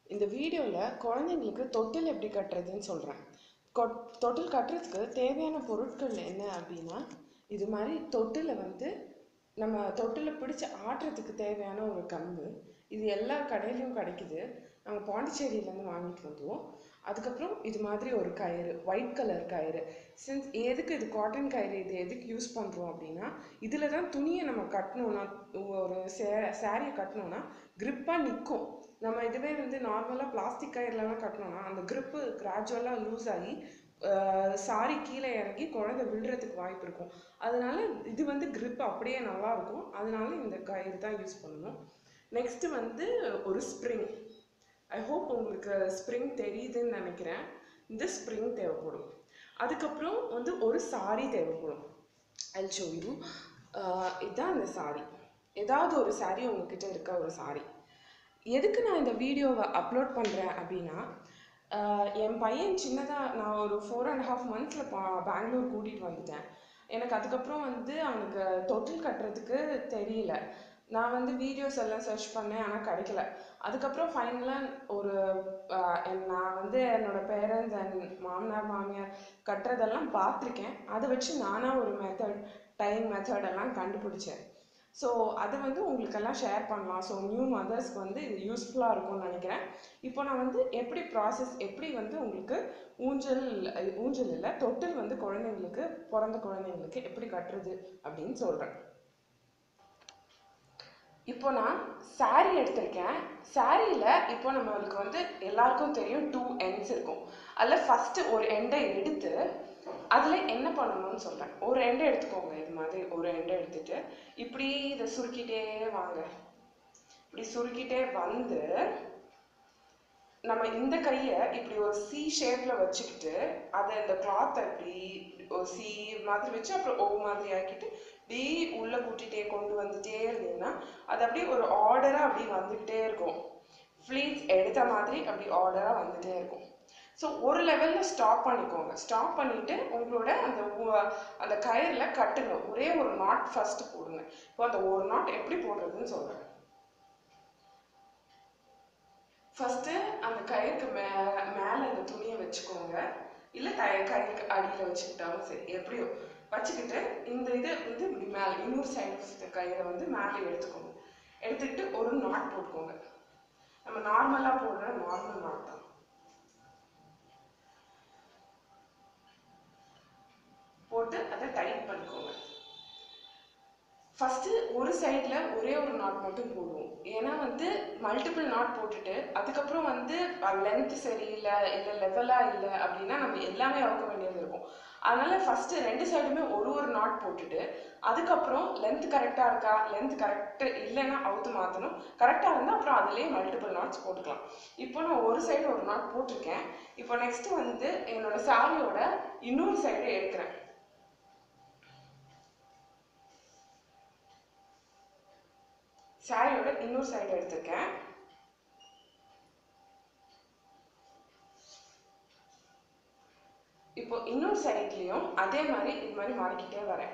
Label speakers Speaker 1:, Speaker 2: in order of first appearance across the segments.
Speaker 1: இந்த வீடியோவில் குழந்தைங்களுக்கு தொட்டில் எப்படி கட்டுறதுன்னு சொல்கிறேன் தொட்டில் கட்டுறதுக்கு தேவையான பொருட்கள் என்ன அப்படின்னா இது மாதிரி தொட்டிலை வந்து நம்ம தொட்டிலை பிடிச்சி ஆட்டுறதுக்கு தேவையான ஒரு கம்பு இது எல்லா கடையிலையும் கிடைக்குது நாங்கள் பாண்டிச்சேரியிலேருந்து வாங்கிட்டு வந்தோம் அதுக்கப்புறம் இது மாதிரி ஒரு கயிறு ஒயிட் கலர் கயிறு சின்ஸ் எதுக்கு இது காட்டன் கயிறு இது எதுக்கு யூஸ் பண்ணுறோம் அப்படின்னா இதில் தான் துணியை நம்ம கட்டணும்னா ஒரு சே சாரியை கட்டணும்னா க்ரிப்பாக நிற்கும் நம்ம இதுவே வந்து நார்மலாக பிளாஸ்டிக் கயிறுலலாம் கட்டினோம்னா அந்த க்ரிப்பு கிராஜுவலாக லூஸ் ஆகி சாரி கீழே இறங்கி குழந்தை விழுறதுக்கு வாய்ப்பு இருக்கும் அதனால இது வந்து grip அப்படியே நல்லா இருக்கும் அதனால இந்த கயிறு தான் யூஸ் பண்ணணும் நெக்ஸ்ட்டு வந்து ஒரு ஸ்ப்ரிங் ஐ ஹோப் உங்களுக்கு ஸ்ப்ரிங் தெரியுதுன்னு நினைக்கிறேன் இந்த ஸ்ப்ரிங் தேவைப்படும் அதுக்கப்புறம் வந்து ஒரு சாரி தேவைப்படும் ஐல் ஷோ யூ இதுதான் அந்த சாரி ஏதாவது ஒரு சாரி உங்ககிட்ட இருக்க ஒரு சாரி எதுக்கு நான் இந்த வீடியோவை அப்லோட் பண்ணுறேன் அப்படின்னா ஆஹ் என் பையன் சின்னதாக நான் ஒரு ஃபோர் அண்ட் ஹாஃப் மந்த்ஸில் பா பெங்களூர் கூட்டிகிட்டு வந்துட்டேன் எனக்கு அதுக்கப்புறம் வந்து அவனுக்கு தொட்டில் கட்டுறதுக்கு தெரியல நான் வந்து வீடியோஸ் எல்லாம் சர்ச் பண்ணேன் ஆனால் கிடைக்கல அதுக்கப்புறம் ஃபைனலாக ஒரு ஆஹ் என் நான் வந்து என்னோட பேரண்ட்ஸ் அண்ட் மாமனார் மாமியார் கட்டுறதெல்லாம் பார்த்துருக்கேன் அதை வச்சு நானாக ஒரு மெத்தட் டைம் மெத்தட் எல்லாம் கண்டுபிடிச்சேன் ஸோ அதை வந்து உங்களுக்கெல்லாம் ஷேர் பண்ணலாம் ஸோ நியூ மதர்ஸ்க்கு வந்து இது யூஸ்ஃபுல்லாக இருக்கும்னு நினைக்கிறேன் இப்போ நான் வந்து எப்படி ப்ராசஸ் எப்படி வந்து உங்களுக்கு ஊஞ்சல் அஹ் ஊஞ்சல் இல்லை தொட்டில் வந்து குழந்தைங்களுக்கு பிறந்த குழந்தைங்களுக்கு எப்படி கட்டுறது அப்படின்னு சொல்கிறேன் இப்போ நான் saree எடுத்திருக்கேன் சாரியில் இப்போ நம்மளுக்கு வந்து எல்லாருக்கும் தெரியும் டூ ends இருக்கும் அதில் ஃபஸ்ட்டு ஒரு எண்டை எடுத்து அதில் என்ன பண்ணணும்னு சொல்கிறேன் ஒரு எண்டை எடுத்துக்கோங்க இது மாதிரி ஒரு எண்டை எடுத்துட்டு இப்படி இதை சுருக்கிட்டே வாங்க இப்படி சுருக்கிட்டே வந்து நம்ம இந்த கையை இப்படி ஒரு சி ஷேப்பில் வச்சுக்கிட்டு அதை இந்த கிளாத்தை இப்படி ஒரு சி மாதிரி வச்சு அப்புறம் ஓ மாதிரி ஆக்கிட்டு இப்படி உள்ளே கூட்டிகிட்டே கொண்டு வந்துட்டே இருந்தீங்கன்னா அது அப்படியே ஒரு ஆர்டராக அப்படியே வந்துக்கிட்டே இருக்கும் ஃப்ளீட்ஸ் எடுத்த மாதிரி அப்படி ஆர்டராக வந்துட்டே இருக்கும் ஸோ ஒரு லெவலில் ஸ்டாப் பண்ணிக்கோங்க ஸ்டாப் பண்ணிவிட்டு உங்களோட அந்த உ- அந்த கயிறில் கட்டுங்க ஒரே ஒரு நாட் ஃபஸ்ட்டு போடுங்க இப்போ அந்த ஒரு நாட் எப்படி போடுறதுன்னு சொல்கிறேன் ஃபஸ்ட்டு அந்த கயிறுக்கு மே மேலே அந்த துணியை வச்சுக்கோங்க இல்லை க கயிறுக்கு அடியில் வச்சுக்கிட்டாலும் சரி எப்படியோ வச்சுக்கிட்டு இந்த இதை வந்து இப்படி மேலே இன்னொரு சைடு ஆஃப் கயிறை வந்து மேலே எடுத்துக்கோங்க எடுத்துக்கிட்டு ஒரு நாட் போட்டுக்கோங்க நம்ம நார்மலாக போடுற நார்மல் நாட் தான் போட்டு அதை டைட் பண்ணிக்கோங்க ஃபஸ்ட்டு ஒரு சைடில் ஒரே ஒரு நாட் மட்டும் போடுவோம் ஏன்னா வந்து மல்டிபிள் நாட் போட்டுட்டு அதுக்கப்புறம் வந்து லென்த் சரியில்லை இல்லை லெவலாக இல்லை அப்படின்னா நம்ம எல்லாமே அவுக்க வேண்டியது இருக்கும் அதனால ஃபஸ்ட்டு ரெண்டு சைடுமே ஒரு ஒரு நாட் போட்டுட்டு அதுக்கப்புறம் லென்த் கரெக்டாக இருக்கா லென்த் கரெக்டு இல்லைன்னா அவுத்து மாற்றணும் கரெக்டாக இருந்தால் அப்புறம் அதுலேயே மல்டிபிள் நாட்ஸ் போட்டுக்கலாம் இப்போ நான் ஒரு சைடு ஒரு நாட் போட்டிருக்கேன் இப்போ நெக்ஸ்ட்டு வந்து என்னோட சாரியோட இன்னொரு சைடு எடுக்கிறேன் சாரியோட இன்னொரு சைடு எடுத்திருக்கேன் இப்போ இன்னொரு சைட்லேயும் அதே மாதிரி இது மாதிரி மாறிக்கிட்டே வரேன்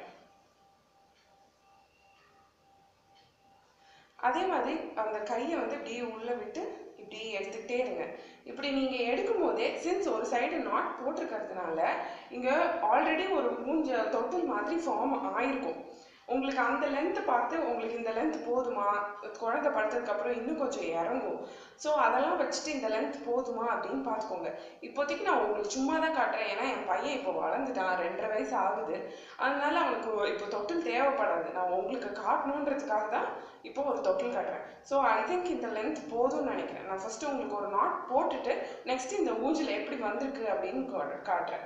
Speaker 1: அதே மாதிரி அந்த கையை வந்து இப்படியே உள்ள விட்டு இப்படி எடுத்துக்கிட்டே இருங்க இப்படி நீங்க எடுக்கும் போதே சின்ஸ் ஒரு சைடு நாட் போட்டிருக்கிறதுனால இங்க ஆல்ரெடி ஒரு மூஞ்ச தொட்டில் மாதிரி ஃபார்ம் ஆயிருக்கும் உங்களுக்கு அந்த லென்த் பார்த்து உங்களுக்கு இந்த லென்த் போதுமா குழந்தை படுத்ததுக்கு அப்புறம் இன்னும் கொஞ்சம் இறங்கும் ஸோ அதெல்லாம் வச்சுட்டு இந்த லென்த் போதுமா அப்படின்னு பார்த்துக்கோங்க இப்போதைக்கு நான் உங்களுக்கு சும்மா தான் காட்டுறேன் ஏன்னா என் பையன் இப்போ வளர்ந்துட்டான் ரெண்டரை வயசு ஆகுது அதனால அவனுக்கு இப்போ தொட்டில் தேவைப்படாது நான் உங்களுக்கு காட்டணுன்றதுக்காக தான் இப்போ ஒரு தொட்டில் காட்டுறேன் ஸோ ஐ திங்க் இந்த லென்த் போதும்னு நினைக்கிறேன் நான் ஃபர்ஸ்ட் உங்களுக்கு ஒரு நாட் போட்டுட்டு நெக்ஸ்ட் இந்த ஊஞ்சல் எப்படி வந்திருக்கு அப்படின்னு கா- காட்டுறேன்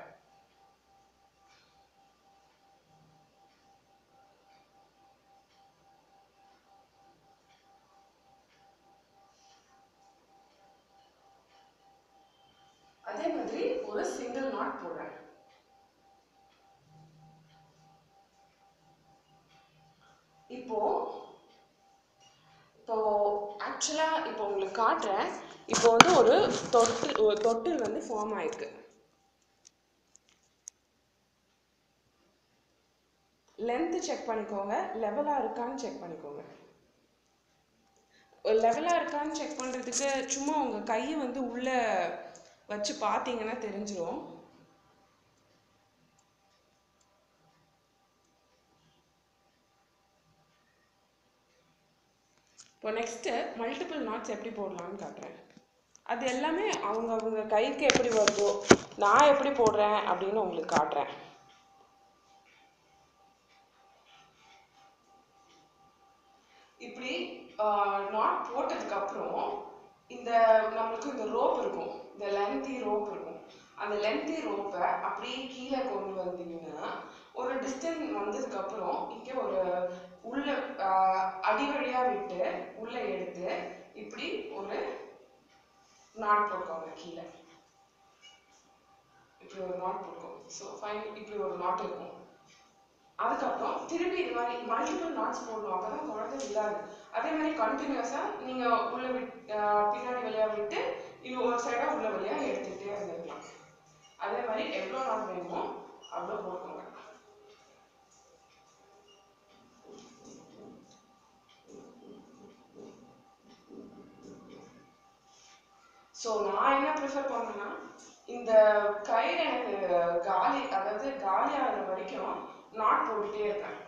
Speaker 1: அதே மாதிரி ஒரு சிங்கிள் நாட் போடுறேன் இப்போ இப்போ ஆக்சுவலா இப்போ உங்களுக்கு காட்டுறேன் இப்போ வந்து ஒரு தொட்டு ஒரு தொட்டில் வந்து ஃபார்ம் ஆயிருக்கு லென்த் செக் பண்ணிக்கோங்க லெவலாக இருக்கான்னு செக் பண்ணிக்கோங்க லெவலாக இருக்கான்னு செக் பண்ணுறதுக்கு சும்மா உங்கள் கையை வந்து உள்ளே வச்சு பார்த்தீங்கன்னா தெரிஞ்சிரும் இப்போ நெக்ஸ்ட்டு மல்டிபிள் நாட்ஸ் எப்படி போடலான்னு காட்டுறேன் அது எல்லாமே அவங்க அவங்க கைக்கு எப்படி வருதோ நான் எப்படி போடுறேன் அப்படின்னு உங்களுக்கு காட்டுறேன் இப்படி நாட் போட்டதுக்கு அப்புறம் இந்த நம்மளுக்கு இந்த ரோப் இருக்கும் இந்த லென்த்தி ரோப் இருக்கும் அந்த லென்த்தி ரோப்பை அப்படியே கீழே கொண்டு வந்தீங்கன்னா ஒரு டிஸ்டன்ஸ் வந்ததுக்கு அப்புறம் இங்கே ஒரு உள்ள ஆஹ், அடி வழியா விட்டு உள்ள எடுத்து இப்படி ஒரு நாட் போட்டுக்கோங்க கீழே இப்படி ஒரு நாட் போட்டுக்கோங்க ஸோ ஃபைன் இப்படி ஒரு நாட் இருக்கும் அதுக்கப்புறம் திருப்பி இது மாதிரி மல்டிபிள் நாட்ஸ் போடணும் அப்பதான் குழந்தை விழாது அதே மாதிரி கண்டினியூஸா நீங்க உள்ள விட் ஆஹ் பின்னாடி வழியா விட்டு இது ஒரு சைடா உள்ள வழியா எடுத்துக்கிட்டே இருந்திருக்கலாம் அதே மாதிரி எவ்வளோ நாட் வேணுமோ அவ்வளோ போட்டுக்கோங்க ஸோ நான் என்ன ப்ரிஃபர் பண்ணேன்னா இந்த கயிறு எனக்கு காலி அதாவது காலி ஆகிற வரைக்கும் நாட் போட்டுட்டே இருப்பேன்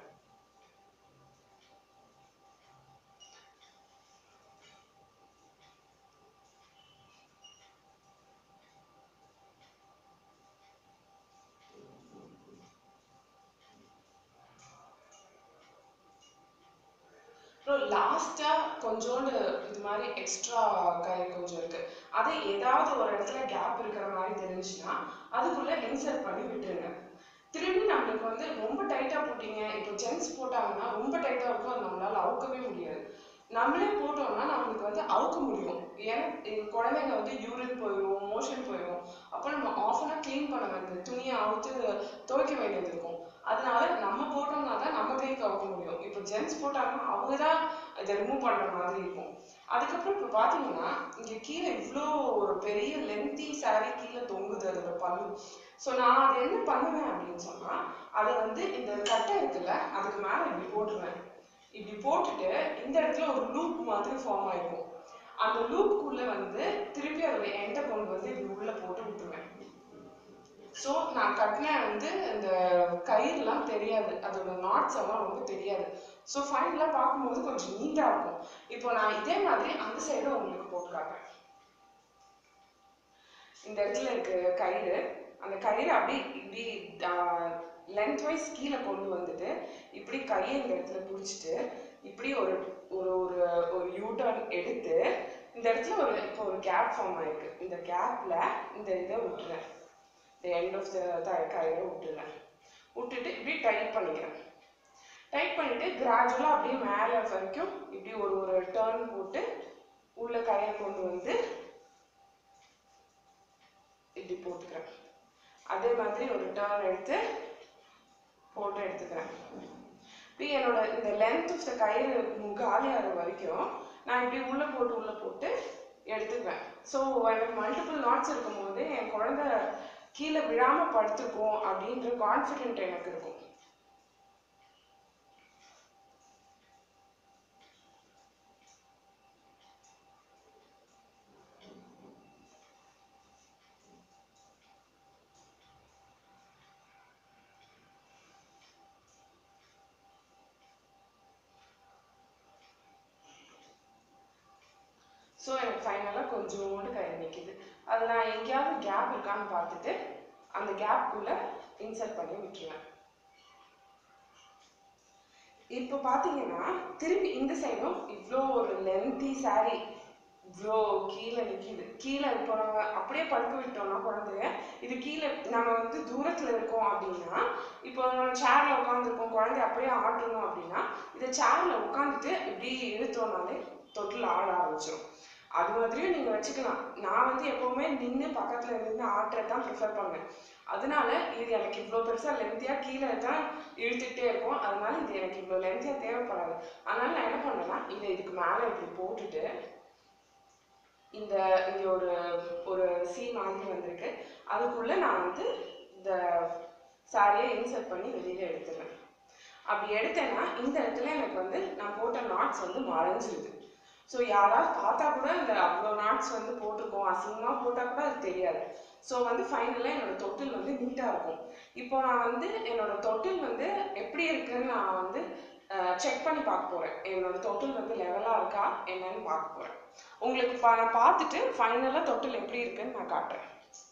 Speaker 1: அப்புறம் லாஸ்டா கொஞ்சோண்டு இது மாதிரி எக்ஸ்ட்ரா கயிறு கொஞ்சம் இருக்கு அது ஏதாவது ஒரு இடத்துல கேப் இருக்கிற மாதிரி தெரிஞ்சுன்னா அதுக்குள்ள இன்சர்ட் பண்ணி விட்டுருங்க திரும்பி நம்மளுக்கு வந்து ரொம்ப டைட்டா போட்டீங்க இப்போ ஜென்ஸ் போட்டாங்கன்னா ரொம்ப டைட்டா இருக்கும் அது நம்மளால அவுக்கவே முடியாது நம்மளே போட்டோம்னா நம்மளுக்கு வந்து அவுக்க முடியும் ஏன்னா இது குழந்தைங்க வந்து யூரின் போயிடும் மோஷன் போயிடும் அப்போ நம்ம ஆஃப் அன் க்ளீன் பண்ண வேண்டியது துணியை அவுத்து துவைக்க வேண்டியது இருக்கும் அதனால நம்ம போட்டோம்னா தான் நம்ம கைக்கு அவுக்க முடியும் இப்போ ஜென்ஸ் போட்டாங்கன்னா அவங்க தான் இதை ரிமூவ் பண்ற மாதிரி இருக்கும் அதுக்கப்புறம் இப்போ பார்த்தீங்கன்னா இங்க கீழே இவ்வளோ ஒரு பெரிய லென்த்தி saree கீழே தொங்குது அதோட பல்லு ஸோ நான் அதை என்ன பண்ணுவேன் அப்படின்னு சொன்னா அதை வந்து இந்த கட்டை இருக்குல்ல அதுக்கு மேலே இப்படி போட்டுருவேன் இப்படி போட்டுட்டு இந்த இடத்துல ஒரு லூப் மாதிரி ஃபார்ம் ஆயிருக்கும் அந்த லூப்புக்குள்ள வந்து திருப்பி அதோட எண்டை கொண்டு வந்து இப்படி உள்ள போட்டு விட்டுருவேன் ஸோ நான் கட்டின வந்து இந்த கயிறுலாம் தெரியாது அதோட நாட்ஸ் எல்லாம் ரொம்ப தெரியாது ஸோ ஃபைனலாக பார்க்கும்போது கொஞ்சம் நீட்டாக இருக்கும் இப்போ நான் இதே மாதிரி அந்த சைடும் உங்களுக்கு போட்டு காட்டுறேன் இந்த இடத்துல இருக்கு கயிறு அந்த கயிறு அப்படியே இப்படி லென்த் வைஸ் கீழே கொண்டு வந்துட்டு இப்படி கையை இந்த இடத்துல பிடிச்சிட்டு இப்படி ஒரு ஒரு ஒரு ஒரு யூ டர்ன் எடுத்து இந்த இடத்துல ஒரு இப்போ ஒரு கேப் ஃபார்ம் ஆயிருக்கு இந்த கேப்ல இந்த இதை விட்டுறேன் இந்த எண்ட் ஆஃப் த கயிறை விட்டுறேன் விட்டுட்டு இப்படி டைட் பண்ணிக்கிறேன் டைட் பண்ணிட்டு கிராஜுவலாக அப்படியே மேலே வரைக்கும் இப்படி ஒரு ஒரு டர்ன் போட்டு உள்ள கயிறை கொண்டு வந்து இப்படி போட்டுக்கிறேன் அதே மாதிரி ஒரு டர்ன் எடுத்து போட்டு எடுத்துக்கிறேன் இப்போ என்னோட இந்த லென்த் ஆஃப் த கயிறு காலியாகிற வரைக்கும் நான் இப்படி உள்ள போட்டு உள்ள போட்டு எடுத்துக்குவேன் ஸோ எனக்கு மல்டிபிள் நாட்ஸ் இருக்கும்போது என் குழந்தை கீழே விழாம படுத்துக்கும் அப்படின்ற கான்ஃபிடென்ட் எனக்கு இருக்கும் ஸோ எனக்கு ஃபைனலாக கொஞ்சோண்டு கை நிற்கிது அது நான் எங்கேயாவது கேப் இருக்கான்னு பார்த்துட்டு அந்த கேப்புக்குள்ளே இன்சர்ட் பண்ணி விட்டுருவேன் இப்போ பார்த்தீங்கன்னா திருப்பி இந்த சைடும் இவ்வளோ ஒரு லென்த்தி saree இவ்வளோ கீழே நிற்கிது கீழே இப்போ நம்ம அப்படியே படுக்க விட்டோம்னா குழந்தைய இது கீழே நம்ம வந்து தூரத்தில் இருக்கோம் அப்படின்னா இப்போ நம்ம சேர்ல உட்காந்துருக்கோம் குழந்தைய அப்படியே ஆட்டணும் அப்படின்னா இதை சேர்ல உட்காந்துட்டு இப்படி இழுத்தோம்னாலே தொட்டில் ஆட ஆரம்பிச்சிடும் அது மாதிரியும் நீங்கள் வச்சுக்கலாம் நான் வந்து எப்போவுமே நின்று பக்கத்தில் நின்று ஆட்டுறது தான் ப்ரிஃபர் பண்ணுவேன் அதனால இது எனக்கு இவ்வளோ பெருசாக லென்த்தியாக கீழே தான் இழுத்துக்கிட்டே இருக்கும் அதனால இது எனக்கு இவ்வளோ லென்த்தியாக தேவைப்படாது அதனால நான் என்ன பண்ணேன்னா இதை இதுக்கு மேலே இப்படி போட்டுட்டு இந்த இங்க ஒரு ஒரு சி மாதிரி வந்திருக்கு அதுக்குள்ள நான் வந்து இந்த சாரியை இன்சர்ட் பண்ணி வெளியில எடுத்துடுறேன் அப்படி எடுத்தேன்னா இந்த இடத்துல எனக்கு வந்து நான் போட்ட நாட்ஸ் வந்து மறைஞ்சிருது ஸோ யாராவது பார்த்தா கூட இந்த அவ்வளோ நாட்ஸ் வந்து போட்டிருக்கோம் அசிங்கமாக போட்டால் கூட அது தெரியாது ஸோ வந்து ஃபைனலாக என்னோட தொட்டில் வந்து நீட்டாக இருக்கும் இப்போ நான் வந்து என்னோட தொட்டில் வந்து எப்படி இருக்குன்னு நான் வந்து செக் பண்ணி பார்க்க போகிறேன் என்னோட தொட்டில் வந்து லெவலாக இருக்கா என்னன்னு பார்க்க போகிறேன் உங்களுக்கு பா நான் பார்த்துட்டு ஃபைனலாக தொட்டில் எப்படி இருக்குன்னு நான் காட்டுறேன்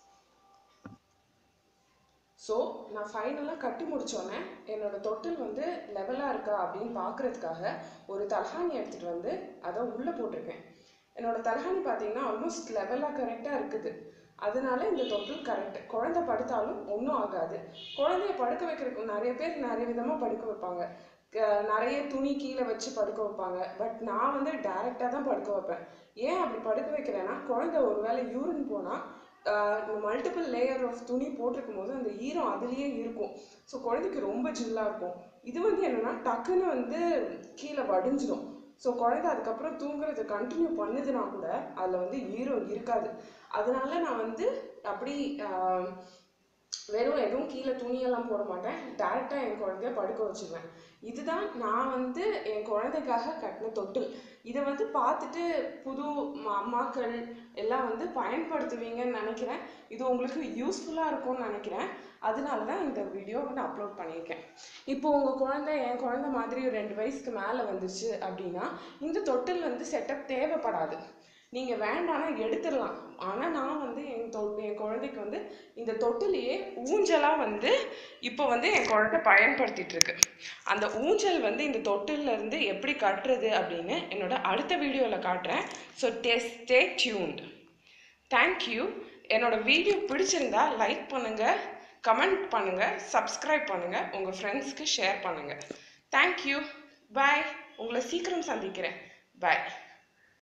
Speaker 1: ஸோ நான் ஃபைனலாக கட்டி முடித்தோடனே என்னோட தொட்டில் வந்து லெவலாக இருக்கா அப்படின்னு பார்க்குறதுக்காக ஒரு தலகாணி எடுத்துகிட்டு வந்து அதை உள்ளே போட்டிருக்கேன் என்னோட தலகாணி பார்த்தீங்கன்னா ஆல்மோஸ்ட் லெவலாக கரெக்டாக இருக்குது அதனால இந்த தொட்டில் கரெக்ட் குழந்தை படுத்தாலும் ஒன்றும் ஆகாது குழந்தைய படுக்க வைக்கிறதுக்கு நிறைய பேர் நிறைய விதமாக படுக்க வைப்பாங்க க- நிறைய துணி கீழே வச்சு படுக்க வைப்பாங்க பட் நான் வந்து டைரெக்டாக தான் படுக்க வைப்பேன் ஏன் அப்படி படுக்க வைக்கிறேன்னா குழந்தை ஒருவேளை யூரின் போனால் மல்டிபிள் லேயர் ஆஃப் துணி போட்டிருக்கும் போது அந்த ஈரம் அதுலேயே இருக்கும் ஸோ குழந்தைக்கு ரொம்ப ஜில்லாக இருக்கும் இது வந்து என்னன்னா டக்குன்னு வந்து கீழே வடிஞ்சிடும் ஸோ குழந்தை அதுக்கப்புறம் தூங்குறது கண்டினியூ பண்ணுதுன்னா கூட அதில் வந்து ஈரம் இருக்காது அதனால நான் வந்து அப்படி ஆஹ், வெறும் எதுவும் கீழே துணியெல்லாம் போட மாட்டேன் டேரெக்டாக என் குழந்தைய படுக்க வச்சிருவேன் இதுதான் நான் வந்து என் குழந்தைக்காக கட்டின தொட்டில் இதை வந்து பார்த்துட்டு புது ம- அம்மாக்கள் எல்லாம் வந்து பயன்படுத்துவீங்கன்னு நினைக்கிறேன் இது உங்களுக்கு யூஸ்ஃபுல்லாக இருக்கும்னு நினைக்கிறேன் அதனால தான் இந்த வீடியோ வந்து அப்லோட் பண்ணியிருக்கேன் இப்போ உங்கள் குழந்தை என் குழந்தை மாதிரி ஒரு ரெண்டு வயசுக்கு மேலே வந்துச்சு அப்படின்னா இந்த தொட்டில் வந்து செட்டப் தேவைப்படாது நீங்கள் வேண்டாம்னா எடுத்துடலாம் ஆனால் நான் வந்து என் தொ என் குழந்தைக்கு வந்து இந்த தொட்டிலையே ஊஞ்சலாக வந்து இப்போ வந்து என் குழந்தை பயன்படுத்திட்டு இருக்கு அந்த ஊஞ்சல் வந்து இந்த தொட்டில்ல இருந்து எப்படி கட்டுறது அப்படின்னு என்னோட அடுத்த வீடியோவில் காட்டுறேன் ஸோ டெஸ் ஸ்டே டியூன்ட் தேங்க்யூ என்னோட வீடியோ பிடிச்சிருந்தா லைக் பண்ணுங்கள் கமெண்ட் பண்ணுங்கள் சப்ஸ்கிரைப் பண்ணுங்கள் உங்கள் ஃப்ரெண்ட்ஸ்க்கு ஷேர் பண்ணுங்கள் தேங்க்யூ பாய் உங்களை சீக்கிரம் சந்திக்கிறேன் பாய்